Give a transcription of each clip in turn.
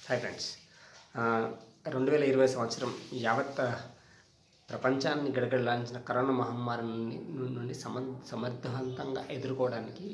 hi friends రెండు వేల ఇరవై సంవత్సరం యావత్ ఆ, ప్రపంచాన్ని గడగడలాంచిన కరోనా మహమ్మారి నుండి నుండి సమ సమర్థవంతంగా ఎదుర్కోవడానికి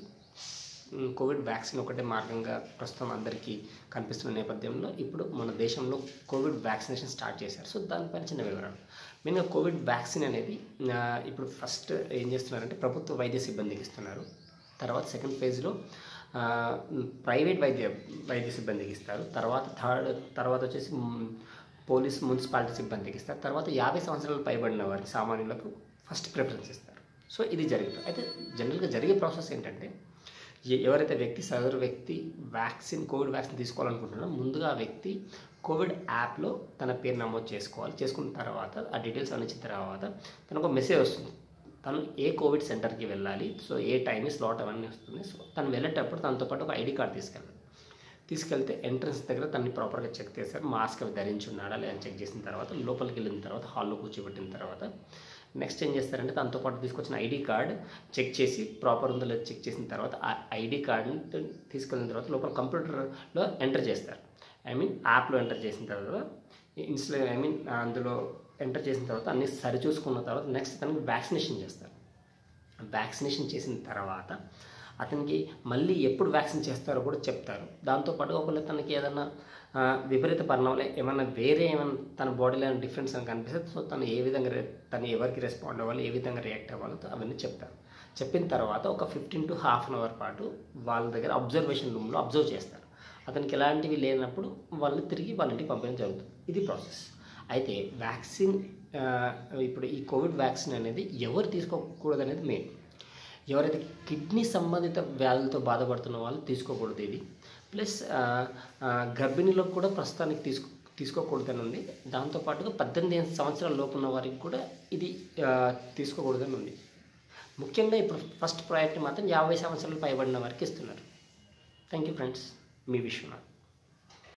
ఉమ్, కోవిడ్ వ్యాక్సిన్ ఒకటే మార్గంగా ప్రస్తుతం అందరికీ కనిపిస్తున్న నేపథ్యంలో ఇప్పుడు మన దేశంలో కోవిడ్ వ్యాక్సినేషన్ స్టార్ట్ చేశారు సో దానిపైన చిన్న వివరాలు మెయిన్గా కోవిడ్ వ్యాక్సిన్ అనేది ఆ, ఇప్పుడు ఫస్ట్ ఏం చేస్తున్నారంటే ప్రభుత్వ వైద్య సిబ్బందికి ఇస్తున్నారు తర్వాత సెకండ్ ఫేజ్లో ఆ, ప్రైవేట్ వైద్య వైద్య సిబ్బందికి ఇస్తారు తర్వాత థర్డ్ తర్వాత వచ్చేసి మ్, పోలీస్ మున్సిపాలిటీ సిబ్బందికి ఇస్తారు తర్వాత యాభై సంవత్సరాలు పైబడిన వారికి సామాన్యులకు ఫస్ట్ ప్రిఫరెన్స్ ఇస్తారు సో ఇది జరుగుతుంది అయితే జనరల్గా జరిగే ప్రాసెస్ ఏంటంటే ఎ- ఎవరైతే వ్యక్తి సదరు వ్యక్తి వ్యాక్సిన్ కోవిడ్ వ్యాక్సిన్ తీసుకోవాలనుకుంటున్నారో ముందుగా ఆ వ్యక్తి కోవిడ్ యాప్లో తన పేరు నమోదు చేసుకోవాలి చేసుకున్న తర్వాత ఆ డీటెయిల్స్ అన్ని ఇచ్చిన తర్వాత తనకు ఒక మెసేజ్ వస్తుంది తను ఏ కోవిడ్ సెంటర్కి వెళ్ళాలి సో ఏ టైం స్లాట్ అవన్నీ వస్తుంది సో తను వెళ్ళేటప్పుడు తనతో పాటు ఒక ఐడి కార్డ్ తీసుకెళ్ళాలి తీసుకెళ్తే ఎంట్రన్స్ దగ్గర తనని ప్రాపర్గా చెక్ చేశారు మాస్క్ అవి ధరించి ఉన్నాడా లేదని చెక్ చేసిన తర్వాత లోపలికి వెళ్ళిన తర్వాత హాల్లో కూర్చోబెట్టిన తర్వాత నెక్స్ట్ ఏం చేస్తారంటే తనతో పాటు తీసుకొచ్చిన ఐడి కార్డ్ చెక్ చేసి ప్రాపర్ ఉందో లేదో చెక్ చేసిన తర్వాత ఆ ఐడి కార్డ్ని తీసుకెళ్ళిన తర్వాత లోపల కంప్యూటర్లో ఎంటర్ చేస్తారు ఐ మీన్ యాప్లో ఎంటర్ చేసిన తర్వాత ఇన్స్టా ఐ మీన్ అందులో ఎంటర్ చేసిన తర్వాత అన్ని సరిచూసుకున్న తర్వాత నెక్స్ట్ తనకి వ్యాక్సినేషన్ చేస్తారు వ్యాక్సినేషన్ చేసిన తర్వాత అతనికి మళ్ళీ ఎప్పుడు వ్యాక్సిన్ చేస్తారో కూడా చెప్తారు దాంతోపాటు ఒకవేళ తనకి ఏదైనా ఆ, విపరీత పరిణామాలు ఏమైనా వేరే ఏమైనా తన బాడీలో ఏమైనా డిఫరెన్స్ అని కనిపిస్తే సో తను ఏ విధంగా రే- తను ఎవరికి రెస్పాండ్ అవ్వాలి ఏ విధంగా రియాక్ట్ అవ్వాలో అవన్నీ చెప్తారు చెప్పిన తర్వాత ఒక fifteen to half an hour పాటు వాళ్ళ దగ్గర అబ్జర్వేషన్ రూమ్లో అబ్జర్వ్ చేస్తారు అతనికి ఎలాంటివి లేనప్పుడు వాళ్ళని తిరిగి వాళ్ళ ఇంటికి పంపించడం జరుగుతుంది ఇది ప్రాసెస్ అయితే వ్యాక్సిన్ ఆ, ఇప్పుడు ఈ కోవిడ్ వ్యాక్సిన్ అనేది ఎవరు తీసుకోకూడదు అనేది మెయిన్ ఎవరైతే కిడ్నీ సంబంధిత వ్యాధులతో బాధపడుతున్న వాళ్ళు తీసుకోకూడదు ఇది ప్లస్ ఆ, ఆ, గర్భిణీలకు కూడా ప్రస్తుతానికి తీసుకో తీసుకోకూడదని ఉంది దాంతోపాటుగా పద్దెనిమిది సంవత్సరాల లోపు ఉన్న వారికి కూడా ఇది ఆ, తీసుకోకూడదని ఉంది ముఖ్యంగా ఇప్పుడు ఫస్ట్ ప్రయారిటీ మాత్రం యాభై సంవత్సరాలు పైబడిన వారికి ఇస్తున్నారు థ్యాంక్ యూ ఫ్రెండ్స్ మీ విశ్వనాథ్